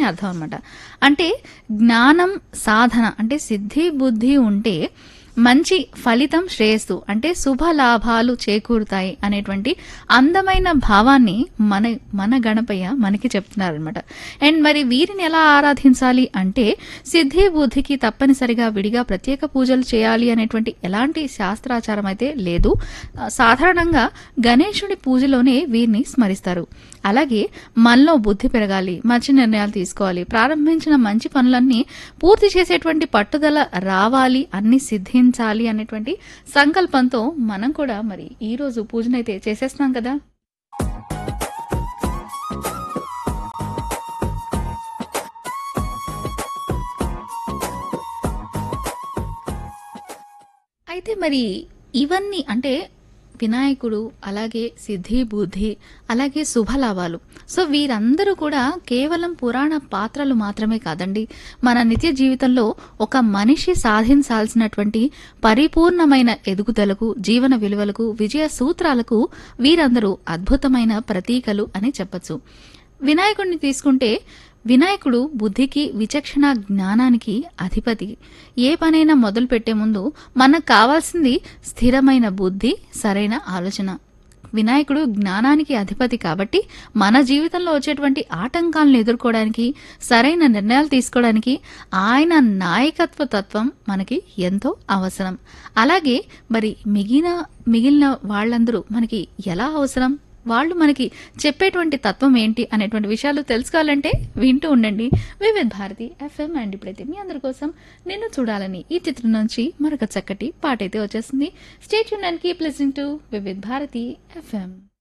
అర్థం అనమాట అంటే జ్ఞానం సాధన అంటే సిద్ధి బుద్ధి ఉంటే మంచి ఫలితం శ్రేయస్సు అంటే శుభ లాభాలు చేకూరుతాయి అనేటువంటి అందమైన భావాన్ని మన మన గణపయ్య మనకి చెప్తున్నారనమాట అండ్ మరి వీరిని ఎలా ఆరాధించాలి అంటే సిద్ధి బుద్ధికి తప్పనిసరిగా విడిగా ప్రత్యేక పూజలు చేయాలి అనేటువంటి ఎలాంటి శాస్త్రాచారం అయితే లేదు ఆ, సాధారణంగా గణేశుడి పూజలోనే వీరిని స్మరిస్తారు అలాగే మనలో బుద్ధి పెరగాలి మంచి నిర్ణయాలు తీసుకోవాలి ప్రారంభించిన మంచి పనులన్నీ పూర్తి చేసేటువంటి పట్టుదల రావాలి అన్ని సిద్ధించాలి అనేటువంటి సంకల్పంతో మనం కూడా మరి ఈ రోజు పూజనైతే చేసేస్తున్నాం కదా అయితే మరి ఇవన్నీ అంటే వినాయకుడు అలాగే సిద్ధి బుద్ధి అలాగే శుభలాభాలు సో వీరందరూ కూడా కేవలం పురాణ పాత్రలు మాత్రమే కాదండి మన నిత్య జీవితంలో ఒక మనిషి సాధించాల్సినటువంటి పరిపూర్ణమైన ఎదుగుదలకు జీవన విలువలకు విజయ సూత్రాలకు వీరందరూ అద్భుతమైన ప్రతీకలు అని చెప్పచ్చు వినాయకుడిని తీసుకుంటే వినాయకుడు బుద్ధికి విచక్షణ జ్ఞానానికి అధిపతి ఏ పనైనా మొదలు పెట్టే ముందు మనకు కావాల్సింది స్థిరమైన బుద్ధి సరైన ఆలోచన వినాయకుడు జ్ఞానానికి అధిపతి కాబట్టి మన జీవితంలో వచ్చేటువంటి ఆటంకాలను ఎదుర్కోవడానికి సరైన నిర్ణయాలు తీసుకోవడానికి ఆయన నాయకత్వ తత్వం మనకి ఎంతో అవసరం అలాగే మరి మిగిలిన మిగిలిన వాళ్ళందరూ మనకి ఎలా అవసరం వాళ్ళు మనకి చెప్పేటువంటి తత్వం ఏంటి అనేటువంటి విషయాలు తెలుసుకోవాలంటే వింటూ ఉండండి వివిధ భారతి ఎఫ్ఎం అండ్ ఇప్పుడైతే మీ అందరి కోసం నిన్ను చూడాలని ఈ చిత్రం నుంచి మరొక చక్కటి పాట అయితే వచ్చేస్తుంది స్టేట్ యూన్ అండ్ కీప్ లిసింగ్ టు వివిధ భారతి ఎఫ్ఎం